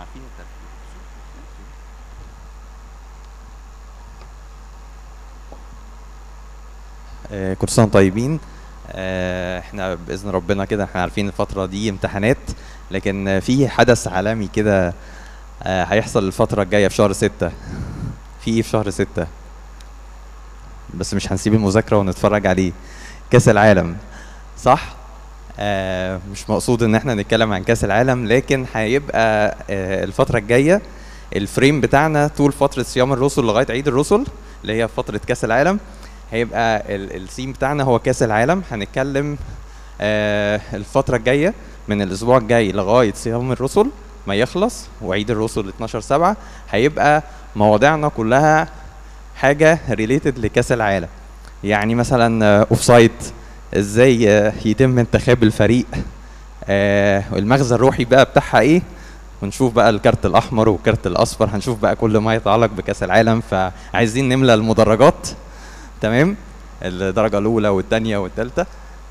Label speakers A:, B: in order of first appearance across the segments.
A: عارفين الترتيب آه، كل سنه وانتم طيبين آه، احنا باذن ربنا كده احنا عارفين الفتره دي امتحانات لكن آه، في حدث عالمي كده آه، هيحصل الفتره الجايه في شهر ستة في ايه في شهر ستة بس مش هنسيب المذاكره ونتفرج عليه كاس العالم صح آه مش مقصود ان احنا نتكلم عن كاس العالم لكن هيبقى آه الفتره الجايه الفريم بتاعنا طول فتره صيام الرسل لغايه عيد الرسل اللي هي فتره كاس العالم هيبقى ال- الثيم بتاعنا هو كاس العالم هنتكلم آه الفتره الجايه من الاسبوع الجاي لغايه صيام الرسل ما يخلص وعيد الرسل 12 7 هيبقى مواضيعنا كلها حاجه ريليتد لكاس العالم يعني مثلا اوف سايد ازاي آه، يتم انتخاب الفريق آه، المغزى الروحي بقى بتاعها ايه ونشوف بقى الكارت الاحمر والكارت الاصفر هنشوف بقى كل ما يتعلق بكاس العالم فعايزين نملى المدرجات تمام الدرجه الاولى والثانيه والثالثه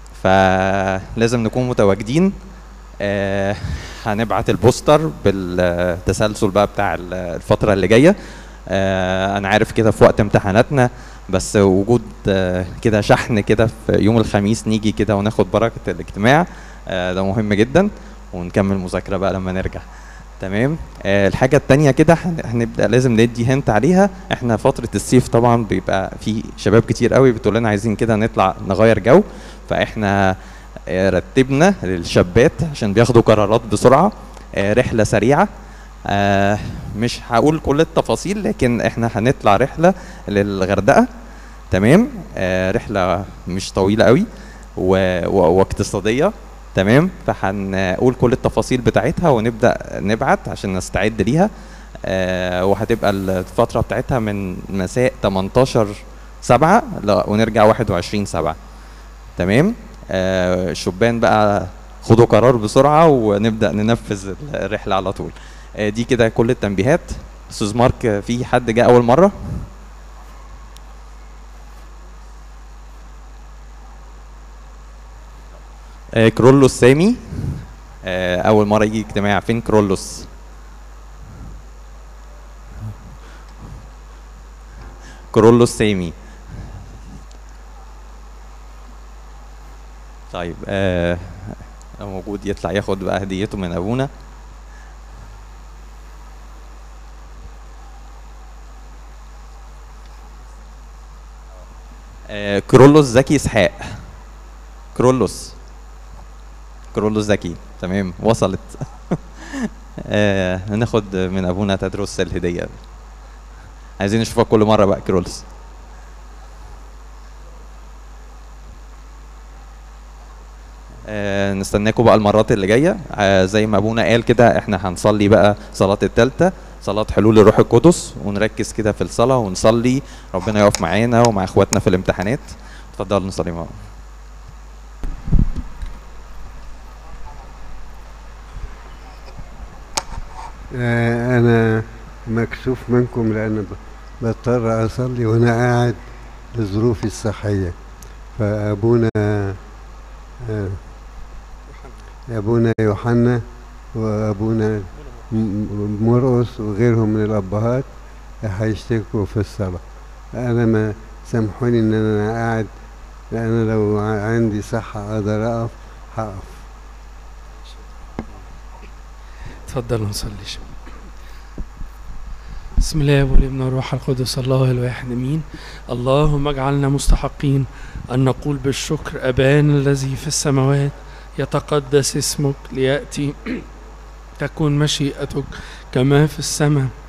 A: فلازم نكون متواجدين آه هنبعت البوستر بالتسلسل بقى بتاع ال- الفتره اللي جايه آه انا عارف كده في وقت امتحاناتنا بس وجود آه كده شحن كده في يوم الخميس نيجي كده وناخد بركه الاجتماع آه ده مهم جدا ونكمل مذاكره بقى لما نرجع تمام آه الحاجه التانية كده هن- هنبدا لازم ندي هنت عليها احنا فتره الصيف طبعا بيبقى في شباب كتير قوي بتقول لنا عايزين كده نطلع نغير جو فاحنا آه، رتبنا للشابات عشان بياخدوا قرارات بسرعه آه، رحله سريعه آه، مش هقول كل التفاصيل لكن احنا هنطلع رحله للغردقه تمام آه، رحله مش طويله قوي و- و- واقتصاديه تمام فهنقول كل التفاصيل بتاعتها ونبدا نبعت عشان نستعد ليها آه، وهتبقى الفتره بتاعتها من مساء 18 7 ونرجع 21 7 تمام آه، الشبان بقى خدوا قرار بسرعه ونبدا ننفذ الرحله على طول آه، دي كده كل التنبيهات استاذ مارك آه، في حد جه اول مره آه، كرولوس سامي آه، اول مره يجي اجتماع فين كرولوس كرولوس سامي طيب آه لو موجود يطلع ياخد بقى هديته من ابونا آه كرولوس زكي اسحاق كرولوس كرولوس زكي تمام وصلت آه هناخد من ابونا تدرس الهديه عايزين نشوفك كل مره بقى كرولوس آه، نستناكم بقى المرات اللي جايه آه، زي ما ابونا قال كده احنا هنصلي بقى صلاه التالتة صلاه حلول الروح القدس ونركز كده في الصلاه ونصلي ربنا يقف معانا ومع اخواتنا في الامتحانات اتفضلوا نصلي مع بعض
B: آه، أنا مكسوف منكم لأن ب- بضطر أصلي وأنا قاعد لظروفي الصحية فأبونا آه، أبونا يوحنا وأبونا م- م- مرقس وغيرهم من الأبهات هيشتركوا في الصلاة أنا ما سامحوني إن أنا قاعد لأن لو ع- عندي صحة أقدر أقف هقف
C: اتفضلوا نصلي شوية. بسم الله والابن والروح القدس الله الواحد امين اللهم اجعلنا مستحقين ان نقول بالشكر ابانا الذي في السماوات يتقدس اسمك لياتي تكن مشيئتك كما في السماء